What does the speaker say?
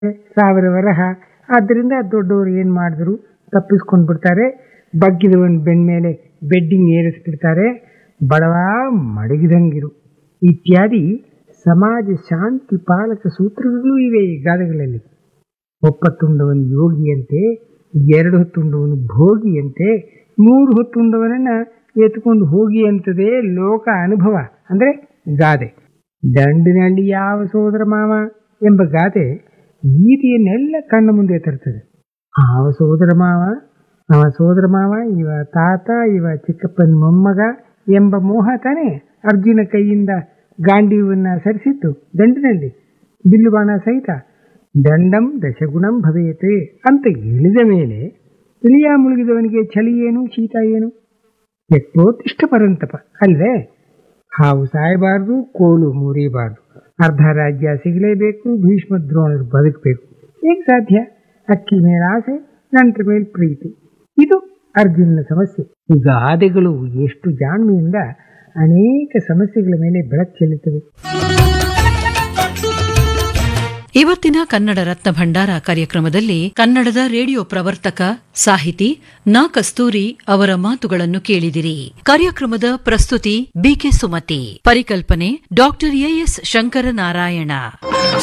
ಸಾವಿರ ವರಹ ಆದ್ದರಿಂದ ದೊಡ್ಡವರು ಏನು ಮಾಡಿದ್ರು ತಪ್ಪಿಸ್ಕೊಂಡು ಬಿಡ್ತಾರೆ ಬಗ್ಗಿದವನ್ ಬೆನ್ಮೇಲೆ ಬೆಡ್ಡಿಂಗ್ ಏರಿಸ್ಬಿಡ್ತಾರೆ ಬಡವ ಮಡಗಿದಂಗಿರು ಇತ್ಯಾದಿ ಸಮಾಜ ಶಾಂತಿ ಪಾಲಕ ಸೂತ್ರಗಳು ಇವೆ ಈ ಗಾದೆಗಳಲ್ಲಿ ಒಪ್ಪತ್ತುಂಡವನು ಯೋಗಿಯಂತೆ ಎರಡು ಹೊತ್ತುಂಡವನು ಭೋಗಿಯಂತೆ ಮೂರು ಹೊತ್ತುಂಡವನನ್ನ ಎತ್ಕೊಂಡು ಹೋಗಿ ಅಂತದೇ ಲೋಕ ಅನುಭವ ಅಂದ್ರೆ ಗಾದೆ ದಂಡಿನಲ್ಲಿ ಯಾವ ಸೋದರ ಮಾವ ಎಂಬ ಗಾದೆ ಗೀತೆಯನ್ನೆಲ್ಲ ಕಣ್ಣ ಮುಂದೆ ತರ್ತದೆ ಆವ ಸೋದರ ಮಾವ ಅವ ಸೋದರ ಮಾವ ಇವ ತಾತ ಇವ ಚಿಕ್ಕಪ್ಪನ ಮೊಮ್ಮಗ ಎಂಬ ಮೋಹ ತಾನೇ ಅರ್ಜುನ ಕೈಯಿಂದ ಗಾಂಡೀವನ್ನ ಸರಿಸಿತ್ತು ದಂಡಿನಲ್ಲಿ ಬಿಲ್ಲುಬಾಣ ಸಹಿತ ದಂಡಂ ದಶಗುಣಂ ಭವೇತೆ ಅಂತ ಇಳಿದ ಮೇಲೆ ತಿಳಿಯ ಮುಳುಗಿದವನಿಗೆ ಚಳಿ ಏನು ಶೀತ ಏನು ಎಷ್ಟೋತ್ತಿಷ್ಟ ಪರಂತಪ ಅಲ್ವೇ ಹಾವು ಸಾಯಬಾರ್ದು ಕೋಲು ಮುರಿಬಾರ್ದು ಅರ್ಧ ರಾಜ್ಯ ಸಿಗಲೇಬೇಕು ಭೀಷ್ಮ ದ್ರೋಣರು ಬದುಕಬೇಕು ಹೇಗೆ ಸಾಧ್ಯ ಅಕ್ಕಿ ಮೇಲೆ ಆಸೆ ನಂತರ ಮೇಲೆ ಪ್ರೀತಿ ಇದು ಅರ್ಜುನನ ಸಮಸ್ಯೆ ಈ ಗಾದೆಗಳು ಎಷ್ಟು ಜಾಣ್ಮೆಯಿಂದ ಅನೇಕ ಸಮಸ್ಯೆಗಳ ಮೇಲೆ ಬೆಳಕು ಚೆಲ್ಲುತ್ತವೆ ಇವತ್ತಿನ ಕನ್ನಡ ರತ್ನ ಭಂಡಾರ ಕಾರ್ಯಕ್ರಮದಲ್ಲಿ ಕನ್ನಡದ ರೇಡಿಯೋ ಪ್ರವರ್ತಕ ಸಾಹಿತಿ ನಾ ಕಸ್ತೂರಿ ಅವರ ಮಾತುಗಳನ್ನು ಕೇಳಿದಿರಿ ಕಾರ್ಯಕ್ರಮದ ಪ್ರಸ್ತುತಿ ಬಿಕೆ ಸುಮತಿ ಪರಿಕಲ್ಪನೆ ಡಾಕ್ಟರ್ ಎಎಸ್ ಶಂಕರನಾರಾಯಣ